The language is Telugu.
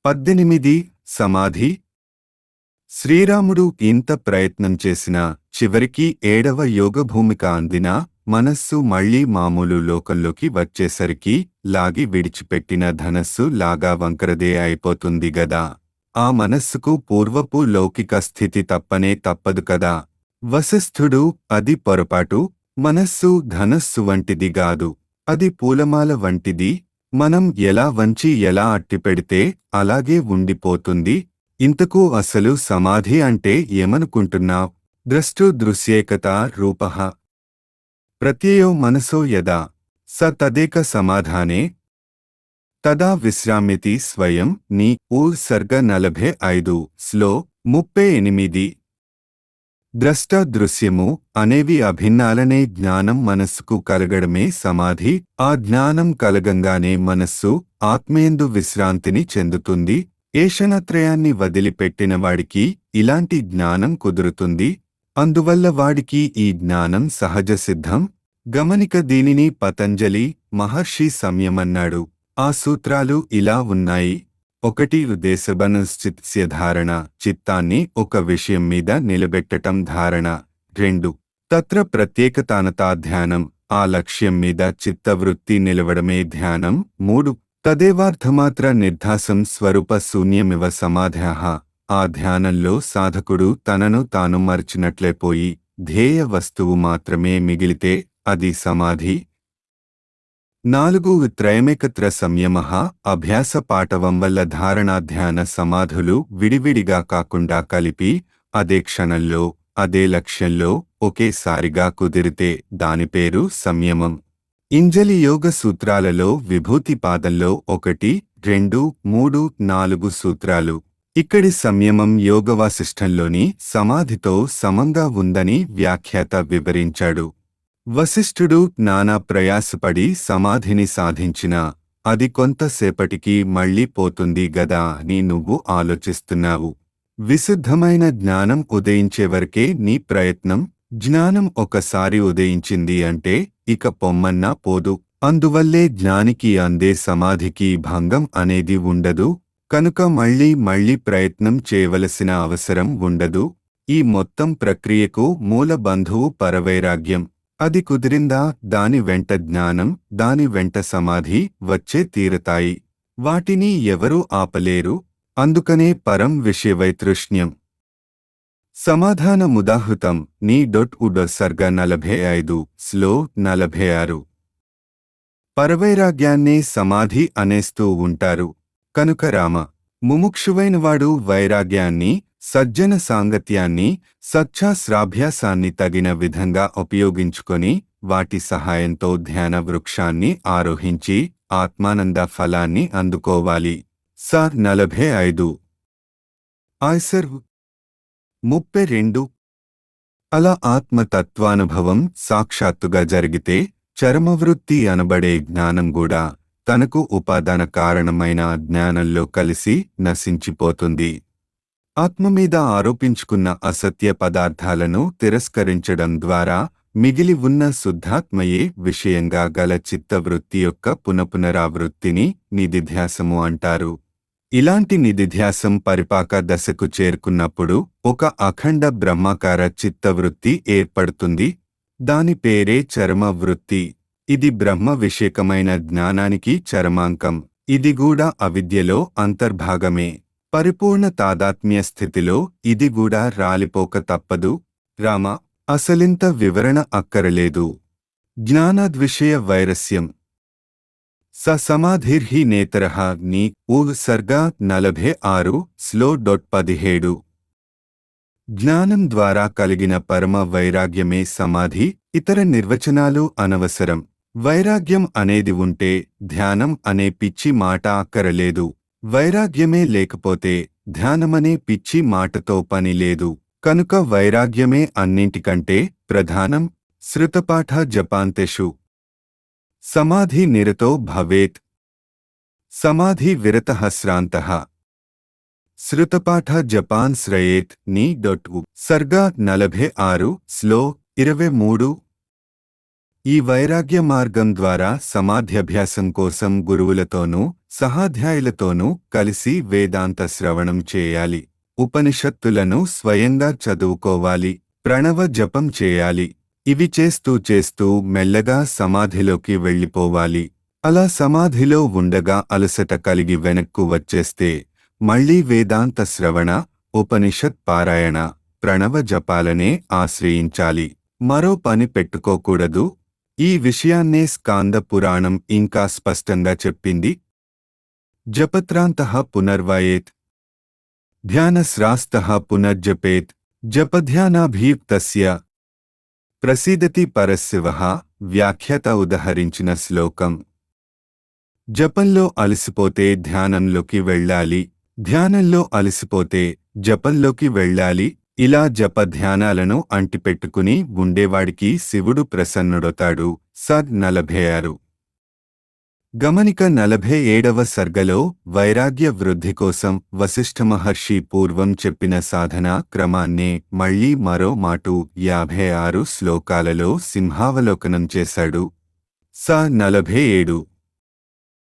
పద్దెనిమిది సమాధి శ్రీరాముడు ఇంత ప్రయత్నం చేసినా చివరికి ఏడవ యోగ భూమిక అందినా మనస్సు మళ్లీ మామూలు లోకంలోకి వచ్చేసరికి లాగి విడిచిపెట్టిన ధనస్సు లాగా వంకరదే అయిపోతుంది గదా ఆ మనస్సుకు పూర్వపు లౌకిక స్థితి తప్పనే తప్పదు కదా వశిష్ఠుడు అది పొరపాటు మనస్సు ధనస్సు వంటిది గాదు అది పూలమాల వంటిది మనం ఎలా వంచి ఎలా అట్టిపెడితే అలాగే ఉండిపోతుంది ఇంతకు అసలు సమాధి అంటే ఏమనుకుంటున్నావ్ ద్రష్టు దృశ్యేకత రూప ప్రత్యయో మనసో యదా స తదేక సమాధానే తదా విశ్రామ్యతి స్వయం నీ ఊ సర్గ నలభై ఐదు స్లో ముప్పై ఎనిమిది ద్రష్ట దృశ్యము అనేవి అభిన్నాలనే జ్ఞానం మనస్సుకు కలగడమే సమాధి ఆ జ్ఞానం కలగంగానే మనస్సు ఆత్మేందు విశ్రాంతిని చెందుతుంది ఏషణత్రయాన్ని వదిలిపెట్టిన వాడికి ఇలాంటి జ్ఞానం కుదురుతుంది అందువల్ల వాడికి ఈ జ్ఞానం సహజ సిద్ధం గమనిక దీనిని పతంజలి మహర్షి సంయమన్నాడు ఆ సూత్రాలు ఇలా ఉన్నాయి ఒకటి ఉద్దేశబనుశ్చిత్స్య ధారణ చిత్తాన్ని ఒక విషయం మీద నిలబెట్టటం ధారణ రెండు తత్ర ప్రత్యేకతానతా ధ్యానం ఆ లక్ష్యం మీద చిత్తవృత్తి నిలవడమే ధ్యానం మూడు తదేవార్థమాత్ర నిర్ధాసం స్వరూప శూన్యమివ సమాధ్యాహ ఆ ధ్యానంలో సాధకుడు తనను తాను మర్చినట్లే పోయి ధ్యేయ వస్తువు మాత్రమే మిగిలితే అది సమాధి నాలుగు త్రయమేకత్ర సంయమ అభ్యాస పాటవం వల్ల ధారణాధ్యాన సమాధులు విడివిడిగా కాకుండా కలిపి అదే క్షణంలో అదే లక్ష్యంలో ఒకేసారిగా కుదిరితే దాని పేరు సంయమం ఇంజలి యోగ సూత్రాలలో విభూతి పాదంలో ఒకటి రెండు మూడు నాలుగు సూత్రాలు ఇక్కడి సంయమం యోగవాసిష్టంలోని సమాధితో సమంగా ఉందని వ్యాఖ్యాత వివరించాడు వశిష్ఠుడు నానా ప్రయాసపడి సమాధిని సాధించినా అది కొంతసేపటికి మళ్ళీ పోతుంది గదా అని నువ్వు ఆలోచిస్తున్నావు విశుద్ధమైన జ్ఞానం ఉదయించే వరకే నీ ప్రయత్నం జ్ఞానం ఒకసారి ఉదయించింది అంటే ఇక పొమ్మన్నా పోదు అందువల్లే జ్ఞానికి అందే సమాధికి భంగం అనేది ఉండదు కనుక మళ్ళీ మళ్ళీ ప్రయత్నం చేయవలసిన అవసరం ఉండదు ఈ మొత్తం ప్రక్రియకు మూల బంధువు పరవైరాగ్యం అది కుదిరిందా దాని వెంట జ్ఞానం దాని వెంట సమాధి వచ్చే తీరతాయి వాటిని ఎవరూ ఆపలేరు అందుకనే పరం విషయవైతృష్ణ్యం సమాధానముదాహృతం నీ డొట్ ఉడ సర్గ నలభై ఐదు స్లో నలభై ఆరు పరవైరాగ్యాన్నే సమాధి అనేస్తూ ఉంటారు కనుక రామ ముముక్షువైనవాడు వైరాగ్యాన్ని సజ్జన సాంగత్యాన్ని సచ్ఛాశ్రాభ్యాసాన్ని తగిన విధంగా ఉపయోగించుకొని వాటి సహాయంతో ధ్యాన వృక్షాన్ని ఆరోహించి ఆత్మానంద ఫలాన్ని అందుకోవాలి స నలభై ఐదు ఆయ్సర్ ముప్పై రెండు అలా ఆత్మతత్వానుభవం సాక్షాత్తుగా జరిగితే చరమవృత్తి అనబడే జ్ఞానం కూడా తనకు ఉపాదాన కారణమైన జ్ఞానంలో కలిసి నశించిపోతుంది ఆత్మ మీద ఆరోపించుకున్న అసత్య పదార్థాలను తిరస్కరించడం ద్వారా మిగిలి ఉన్న శుద్ధాత్మయే విషయంగా గల చిత్తవృత్తి యొక్క పునపునరావృత్తిని నిధిధ్యాసము అంటారు ఇలాంటి నిధిధ్యాసం పరిపాక దశకు చేరుకున్నప్పుడు ఒక అఖండ బ్రహ్మాకార చిత్తవృత్తి ఏర్పడుతుంది దాని పేరే చరమ వృత్తి ఇది బ్రహ్మ విషేకమైన జ్ఞానానికి చరమాంకం ఇది కూడా అవిద్యలో అంతర్భాగమే పరిపూర్ణ తాదాత్మ్య స్థితిలో ఇది కూడా రాలిపోక తప్పదు రామ అసలింత వివరణ అక్కరలేదు జ్ఞానాద్విషయ వైరస్యం స సమాధిర్హి నేతరః ని ఊ సర్గ నలభై ఆరు స్లో డొట్ పదిహేడు జ్ఞానం ద్వారా కలిగిన పరమ వైరాగ్యమే సమాధి ఇతర నిర్వచనాలు అనవసరం వైరాగ్యం అనేది ఉంటే ధ్యానం అనే పిచ్చి మాట అక్కరలేదు వైరాగ్యమే లేకపోతే ధ్యానమనే పిచ్చి మాటతో పని లేదు కనుక వైరాగ్యమే అన్నింటికంటే ప్రధానం శృతపాఠ జపాంతెషు సమాధి నిరతో భవేత్ సమాధి విరత శ్రాంత శృతపాఠ జపాన్ శ్రయేత్ నీ డొట్ సర్గా నలభై ఆరు స్లో ఇరవై మూడు ఈ వైరాగ్య మార్గం ద్వారా సమాధ్యాభ్యాసం కోసం గురువులతోనూ సహాధ్యాయులతోనూ కలిసి వేదాంత శ్రవణం చేయాలి ఉపనిషత్తులను స్వయంగా చదువుకోవాలి ప్రణవ జపం చేయాలి ఇవి చేస్తూ చేస్తూ మెల్లగా సమాధిలోకి వెళ్ళిపోవాలి అలా సమాధిలో ఉండగా అలసట కలిగి వెనక్కు వచ్చేస్తే మళ్ళీ వేదాంత శ్రవణ ఉపనిషత్ పారాయణ ప్రణవ జపాలనే ఆశ్రయించాలి మరో పని పెట్టుకోకూడదు ఈ విషయాన్నే స్కాంద పురాణం ఇంకా స్పష్టంగా చెప్పింది జపత్రాంత పునర్వయేత్ ధ్యానశ్రాస్త పునర్జపేత్ జపధ్యానాభీప్తస్య ప్రసీదతి పరశివ వ్యాఖ్యత ఉదహరించిన శ్లోకం జపంలో అలసిపోతే ధ్యానంలోకి వెళ్ళాలి ధ్యానంలో అలసిపోతే జపంలోకి వెళ్ళాలి ఇలా జప ధ్యానాలను అంటిపెట్టుకుని ఉండేవాడికి శివుడు ప్రసన్నుడొతాడు సద్ నలభై ఆరు గమనిక నలభై ఏడవ సర్గలో వైరాగ్య వృద్ధి కోసం వశిష్ఠ మహర్షి పూర్వం చెప్పిన సాధనా క్రమాన్నే మళ్లీ మరో మాటు యాభై ఆరు శ్లోకాలలో సింహావలోకనం చేశాడు స నలభై ఏడు